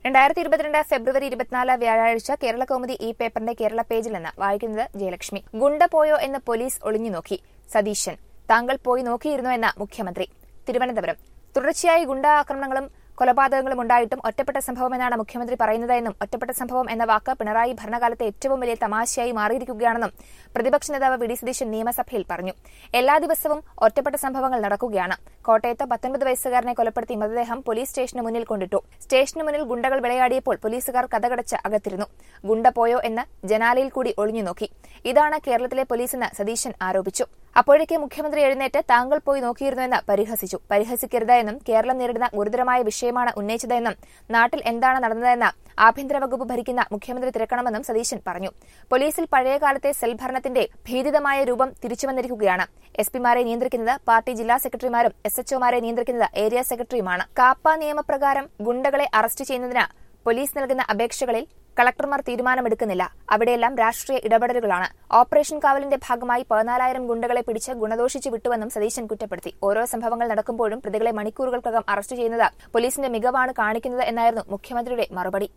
രണ്ടായിരത്തി ഇരുപത്തിരണ്ട് ഫെബ്രുവരി ഇരുപത്തിനാല് വ്യാഴാഴ്ച കേരള കൗമുദി ഈ പേപ്പറിന്റെ കേരള പേജിൽ നിന്ന് വായിക്കുന്നത് ജയലക്ഷ്മി ഗുണ്ട പോയോ എന്ന് പോലീസ് ഒളിഞ്ഞു നോക്കി സതീശൻ താങ്കൾ പോയി നോക്കിയിരുന്നോ എന്ന മുഖ്യമന്ത്രി തിരുവനന്തപുരം തുടർച്ചയായി ഗുണ്ടാ ആക്രമണങ്ങളും കൊലപാതകങ്ങളും ഉണ്ടായിട്ടും ഒറ്റപ്പെട്ട സംഭവമെന്നാണ് മുഖ്യമന്ത്രി പറയുന്നതെന്നും ഒറ്റപ്പെട്ട സംഭവം എന്ന വാക്ക് പിണറായി ഭരണകാലത്തെ ഏറ്റവും വലിയ തമാശയായി മാറിയിരിക്കുകയാണെന്നും പ്രതിപക്ഷ നേതാവ് വി ഡി സതീശൻ നിയമസഭയിൽ പറഞ്ഞു എല്ലാ ദിവസവും ഒറ്റപ്പെട്ട സംഭവങ്ങൾ നടക്കുകയാണ് കോട്ടയത്ത് പത്തൊൻപത് വയസ്സുകാരനെ കൊലപ്പെടുത്തി മൃതദേഹം പോലീസ് സ്റ്റേഷന് മുന്നിൽ കൊണ്ടിട്ടു സ്റ്റേഷന് മുന്നിൽ ഗുണ്ടകൾ വിളയാടിയപ്പോൾ പോലീസുകാർ കഥകടച്ച് അകത്തിരുന്നു ഗുണ്ട പോയോ എന്ന് ജനാലയിൽ കൂടി ഒളിഞ്ഞു നോക്കി ഇതാണ് കേരളത്തിലെ പോലീസെന്ന് സതീശൻ ആരോപിച്ചു അപ്പോഴേക്ക് മുഖ്യമന്ത്രി എഴുന്നേറ്റ് താങ്കൾ പോയി നോക്കിയിരുന്നുവെന്ന് പരിഹസിച്ചു പരിഹസിക്കരുത് എന്നും കേരളം നേരിടുന്ന ഗുരുതരമായ വിഷയമാണ് ഉന്നയിച്ചതെന്നും നാട്ടിൽ എന്താണ് നടന്നതെന്ന് ആഭ്യന്തര വകുപ്പ് ഭരിക്കുന്ന മുഖ്യമന്ത്രി തിരക്കണമെന്നും സതീശൻ പറഞ്ഞു പോലീസിൽ പഴയകാലത്തെ സെൽ ഭരണത്തിന്റെ ഭീതിതമായ രൂപം തിരിച്ചുവന്നിരിക്കുകയാണ് എസ് പിമാരെ നിയന്ത്രിക്കുന്നത് പാർട്ടി ജില്ലാ സെക്രട്ടറിമാരും എസ് എച്ച്ഒമാരെ നിയന്ത്രിക്കുന്നത് ഏരിയ സെക്രട്ടറിയുമാണ് കാപ്പ നിയമപ്രകാരം ഗുണ്ടകളെ അറസ്റ്റ് ചെയ്യുന്നതിന് പോലീസ് നൽകുന്ന അപേക്ഷകളിൽ കളക്ടർമാർ തീരുമാനമെടുക്കുന്നില്ല അവിടെയെല്ലാം രാഷ്ട്രീയ ഇടപെടലുകളാണ് ഓപ്പറേഷൻ കാവലിന്റെ ഭാഗമായി പതിനാലായിരം ഗുണ്ടകളെ പിടിച്ച് ഗുണദോഷിച്ച് വിട്ടുവെന്നും സതീശൻ കുറ്റപ്പെടുത്തി ഓരോ സംഭവങ്ങൾ നടക്കുമ്പോഴും പ്രതികളെ മണിക്കൂറുകൾക്കകം അറസ്റ്റ് ചെയ്യുന്നത് പോലീസിന്റെ മികവാണ് കാണിക്കുന്നത് എന്നായിരുന്നു മുഖ്യമന്ത്രിയുടെ മറുപടി